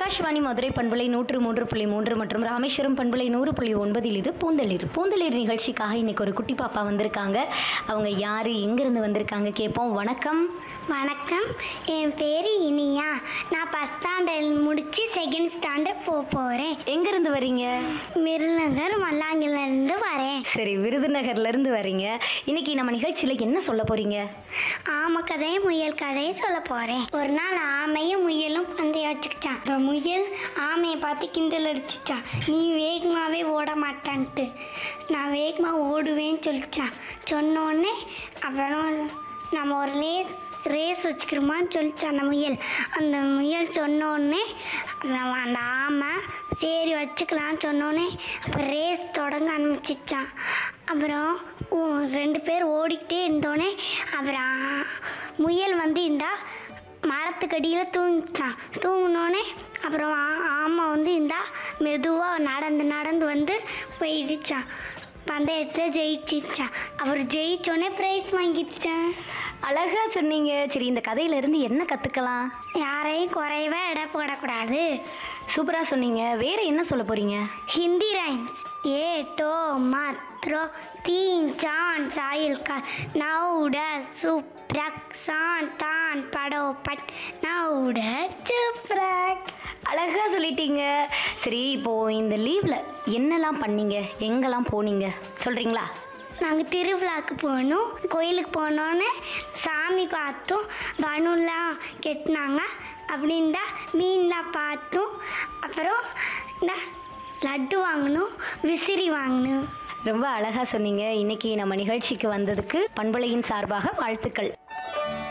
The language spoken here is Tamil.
ஆகாஷ்வாணி மதுரை பண்பலை நூற்று மூன்று புள்ளி மூன்று மற்றும் ராமேஸ்வரம் பண்பலை நூறு புள்ளி ஒன்பதில் இது பூந்தளிர் பூந்தளிர் நிகழ்ச்சிக்காக இன்னைக்கு ஒரு குட்டி பாப்பா வந்திருக்காங்க அவங்க யாரு எங்கிருந்து வந்திருக்காங்க கேட்போம் வணக்கம் வணக்கம் என் பேர் இனியா நான் ஃபஸ்ட் ஸ்டாண்டர்ட் முடித்து செகண்ட் ஸ்டாண்டர்ட் போக போகிறேன் எங்கிருந்து வரீங்க விருதுநகர் மல்லாங்கிலேருந்து வரேன் சரி விருதுநகர்ல இருந்து வரீங்க இன்னைக்கு நம்ம நிகழ்ச்சியில என்ன சொல்ல போறீங்க ஆமை கதையும் முயல் கதையும் சொல்ல போகிறேன் ஒரு நாள் ஆமையும் முயலும் பந்தயம் வச்சுக்கிச்சான் அந்த முயல் ஆமையை பார்த்து கிண்டல் அடிச்சுச்சான் நீ வேகமாகவே ஓட மாட்டான்ட்டு நான் வேகமாக ஓடுவேன்னு சொல்லிச்சான் சொன்னோடனே அப்புறம் நம்ம ஒரு ரேஸ் ரேஸ் வச்சுக்கிறோமான்னு சொல்லிச்சான் அந்த முயல் அந்த முயல் சொன்னோடனே நம்ம அந்த ஆமை சரி வச்சுக்கலான்னு சொன்னோடனே அப்போ ரேஸ் தொடங்க ஆரம்பிச்சிச்சான் அப்புறம் ஊ- ரெண்டு பேர் ஓடிக்கிட்டே இருந்தோடனே அப்புறம் ஆ- முயல் வந்து இந்தா மரத்துக்கடியில் தூங்கிச்சான் தூங்கினோடனே அப்புறம் ஆ- ஆமை வந்து இந்தா மெதுவாக நடந்து நடந்து வந்து போய் இடிச்சான் பந்தயத்தில் ஜெயிச்சிச்சான் அவர் ஜெயிச்சோடனே ப்ரைஸ் வாங்கிச்சான் அழகா சொன்னீங்க சரி இந்த கதையில இருந்து என்ன கத்துக்கலாம் யாரையும் குறைவா எடை போடக்கூடாது சூப்பரா சொன்னீங்க வேற என்ன சொல்ல போறீங்க हिंदी राइम्स ए टो मात्रो तीन चान साइल का नौड सुप्रक सान तान पड़ो पट नौड चुप्रक அழகா சொல்லிட்டீங்க சரி இப்போ இந்த லீவ்ல என்னெல்லாம் பண்ணீங்க எங்கெல்லாம் போனீங்க சொல்றீங்களா நாங்கள் திருவிழாக்கு போனோம் கோயிலுக்கு போனோன்னே சாமி பார்த்தோம் பலூன்லாம் கெட்டினாங்க அப்படின்டா மீன்லாம் பார்த்தோம் அப்புறம் இந்த லட்டு வாங்கினோம் விசிறி வாங்கினோம் ரொம்ப அழகா சொன்னீங்க இன்னைக்கு நம்ம நிகழ்ச்சிக்கு வந்ததுக்கு பண்பலையின் சார்பாக வாழ்த்துக்கள்